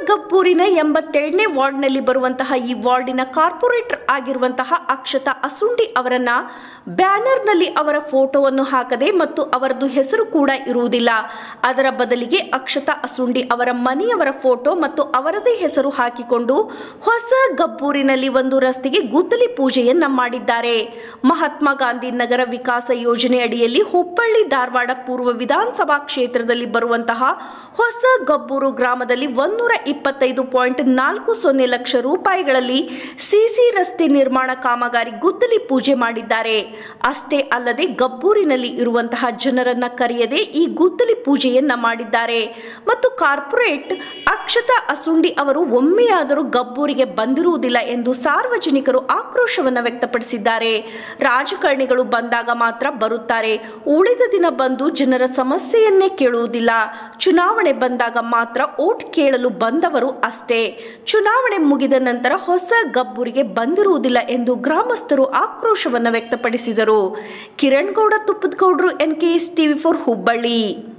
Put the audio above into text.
ಗಬ್ಬೂರಿನ ಎಂಬತ್ತೆರಡನೇ ವಾರ್ಡ್ನಲ್ಲಿ ಬರುವಂತಹ ಈ ವಾರ್ಡಿನ ಕಾರ್ಪೊರೇಟರ್ ಆಗಿರುವಂತಹ ಅಕ್ಷತಾ ಅಸುಂಡಿ ಅವರನ್ನ ಬ್ಯಾನರ್ನಲ್ಲಿ ಅವರ ಫೋಟೋವನ್ನು ಹಾಕದೆ ಮತ್ತು ಅವರದ್ದು ಹೆಸರು ಕೂಡ ಇರುವುದಿಲ್ಲ ಅದರ ಬದಲಿಗೆ ಅಕ್ಷತಾ ಅಸುಂಡಿ ಅವರ ಮನೆಯವರ ಫೋಟೋ ಮತ್ತು ಅವರದೇ ಹೆಸರು ಹಾಕಿಕೊಂಡು ಹೊಸ ಗಬ್ಬೂರಿನಲ್ಲಿ ಒಂದು ರಸ್ತೆಗೆ ಗುದ್ದಲಿ ಪೂಜೆಯನ್ನ ಮಾಡಿದ್ದಾರೆ ಮಹಾತ್ಮ ಗಾಂಧಿ ನಗರ ವಿಕಾಸ ಯೋಜನೆ ಅಡಿಯಲ್ಲಿ ಹುಬ್ಬಳ್ಳಿ ಧಾರವಾಡ ಪೂರ್ವ ವಿಧಾನಸಭಾ ಕ್ಷೇತ್ರದಲ್ಲಿ ಬರುವಂತಹ ಹೊಸ ಗಬ್ಬೂರು ಗ್ರಾಮದಲ್ಲಿ ಒಂದೂರ ಇಪ್ಪತ್ತೈದು ಪಾಯಿಂಟ್ ನಾಲ್ಕು ಸೊನ್ನೆ ಲಕ್ಷ ರೂಪಾಯಿಗಳಲ್ಲಿ ಸಿಸಿ ರಸ್ತೆ ನಿರ್ಮಾಣ ಕಾಮಗಾರಿ ಗುದ್ದಲಿ ಪೂಜೆ ಮಾಡಿದ್ದಾರೆ ಅಷ್ಟೇ ಅಲ್ಲದೆ ಗಬ್ಬೂರಿನಲ್ಲಿ ಇರುವಂತಹ ಜನರನ್ನ ಕರೆಯದೆ ಈ ಗುದ್ದಲಿ ಪೂಜೆಯನ್ನ ಮಾಡಿದ್ದಾರೆ ಮತ್ತು ಕಾರ್ಪೊರೇಟ್ ಅಕ್ಷತಾ ಅಸುಂಡಿ ಅವರು ಒಮ್ಮೆಯಾದರೂ ಗಬ್ಬೂರಿಗೆ ಬಂದಿರುವುದಿಲ್ಲ ಎಂದು ಸಾರ್ವಜನಿಕರು ಆಕ್ರೋಶವನ್ನು ವ್ಯಕ್ತಪಡಿಸಿದ್ದಾರೆ ರಾಜಕಾರಣಿಗಳು ಬಂದಾಗ ಮಾತ್ರ ಬರುತ್ತಾರೆ ಉಳಿದ ದಿನ ಬಂದು ಜನರ ಸಮಸ್ಯೆಯನ್ನೇ ಕೇಳುವುದಿಲ್ಲ ಚುನಾವಣೆ ಬಂದಾಗ ಮಾತ್ರ ಓಟ್ ಕೇಳಲು ಬಂದವರು ಅಷ್ಟೇ ಚುನಾವಣೆ ಮುಗಿದ ನಂತರ ಹೊಸ ಗಬ್ಬೂರಿಗೆ ಬಂದಿರುವುದಿಲ್ಲ ಎಂದು ಗ್ರಾಮಸ್ಥರು ಆಕ್ರೋಶವನ್ನು ವ್ಯಕ್ತಪಡಿಸಿದರು ಕಿರಣ್ ಗೌಡ ತುಪ್ಪದಗೌಡರು N K S TV four Hubballi